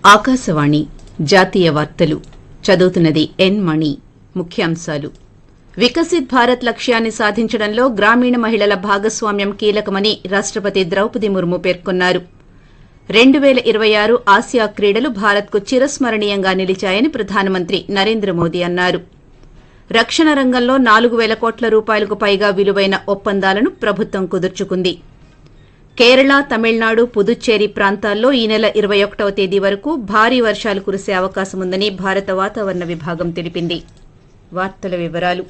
ఆకాశవాణి జాతీయ వార్తలు చదువుతున్నది ఎన్ మణి ముఖ్యాంశాలు వికసిత్ భారత్ లక్ష్యాన్ని సాధించడంలో గ్రామీణ మహిళల భాగస్వామ్యం కీలకమని రాష్టపతి ద్రౌపది ముర్ము పేర్కొన్నారు రెండు పేల ఇరవై ఆరు ఆసియా క్రీడలు భారత్కు చిరస్మరణీయంగా నిలిచాయని ప్రధానమంత్రి నరేంద్ర మోదీ అన్నారు రక్షణ రంగంలో నాలుగు పేల కోట్ల రూపాయలకు పైగా విలువైన ఒప్పందాలను ప్రభుత్వం కుదుర్చుకుంది కేరళ తమిళనాడు పుదుచ్చేరి ప్రాంతాల్లో ఈ నెల ఇరవై ఒకటవ తేదీ వరకు భారీ వర్షాలు కురిసే అవకాశం ఉందని భారత వాతావరణ విభాగం తెలిపింది వార్తల వివరాలు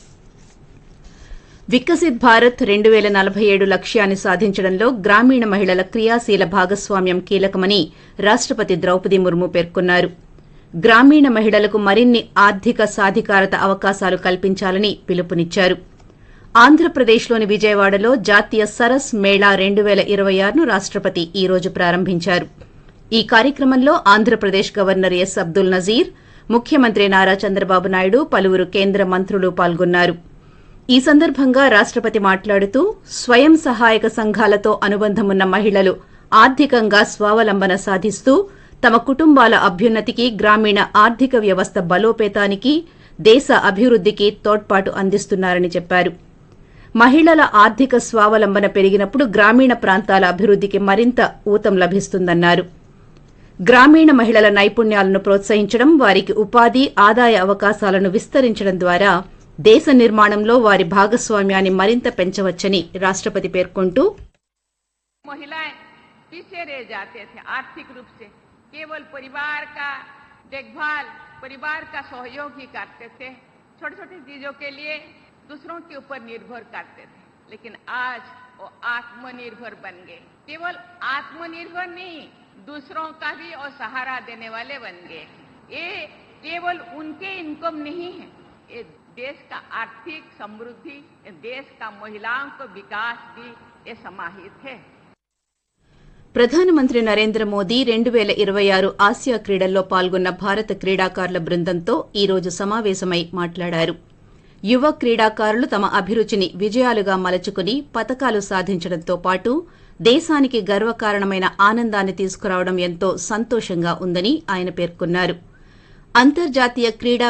వికసిత్ భారత్ రెండు పేల నలభై ఏడు లక్ష్యాన్ని సాధించడంలో గ్రామీణ మహిళల క్రియాశీల భాగస్వామ్యం కీలకమని రాష్టపతి ద్రౌపది ముర్ము పేర్కొన్నారు గ్రామీణ మహిళలకు మరిన్ని ఆర్థిక సాధికారత అవకాశాలు కల్పించాలని పిలుపునిచ్చారు ఆంధ్రప్రదేశ్లోని విజయవాడలో జాతీయ సరస్ మేళా రెండు పేల ఇరవై ఆరును రాష్టపతి ఈ రోజు ప్రారంభించారు ఈ కార్యక్రమంలో ఆంధ్రప్రదేశ్ గవర్నర్ ఎస్ అబ్దుల్ నజీర్ ముఖ్యమంత్రి నారా చంద్రబాబు నాయుడు పలువురు కేంద్ర మంత్రులు పాల్గొన్నారు ఈ సందర్భంగా రాష్టపతి మాట్లాడుతూ స్వయం సహాయక సంఘాలతో అనుబంధమున్న మహిళలు ఆర్థికంగా స్వావలంబన సాధిస్తూ తమ కుటుంబాల అభ్యున్నతికి గ్రామీణ ఆర్థిక వ్యవస్థ బలోపేతానికి దేశ అభివృద్ధికి తోడ్పాటు అందిస్తున్నారని చెప్పారు మహిళల ఆర్థిక స్వావలంబన పెరిగినప్పుడు గ్రామీణ ప్రాంతాల అభివృద్ధికి మరింత ఊతం లభిస్తుందన్నారు గ్రామీణ మహిళల నైపుణ్యాలను ప్రోత్సహించడం వారికి ఉపాధి ఆదాయ అవకాశాలను విస్తరించడం ద్వారా దేశ నిర్మాణంలో వారి భాగస్వామ్యాన్ని మరింత పెంచవచ్చని రాష్టపతి పేర్కొంటూ महिलाएं पीछे रह जाते थे आर्थिक रूप से केवल परिवार का देखभाल परिवार का सहयोग ही करते थे छोटी छोटी चीजों के लिए दूसरों के ऊपर निर्भर करते थे लेकिन आज वो आत्मनिर्भर बन गए केवल आत्मनिर्भर नहीं दूसरों का भी और सहारा देने वाले बन गए ये केवल उनके इनकम नहीं है ये देश का आर्थिक समृद्धि ये देश का महिलाओं का विकास भी ये समाहित है ప్రధానమంత్రి నరేంద్ర మోదీ రెండు పేల ఇరవై ఆరు ఆసియా క్రీడల్లో పాల్గొన్న భారత క్రీడాకారుల బృందంతో ఈ రోజు సమావేశమై మాట్లాడారు యువ క్రీడాకారులు తమ అభిరుచిని విజయాలుగా మలచుకుని పతకాలు సాధించడంతో పాటు దేశానికి గర్వకారణమైన ఆనందాన్ని తీసుకురావడం ఎంతో సంతోషంగా ఉందని ఆయన పేర్కొన్నారు అంతర్జాతీయ క్రీడా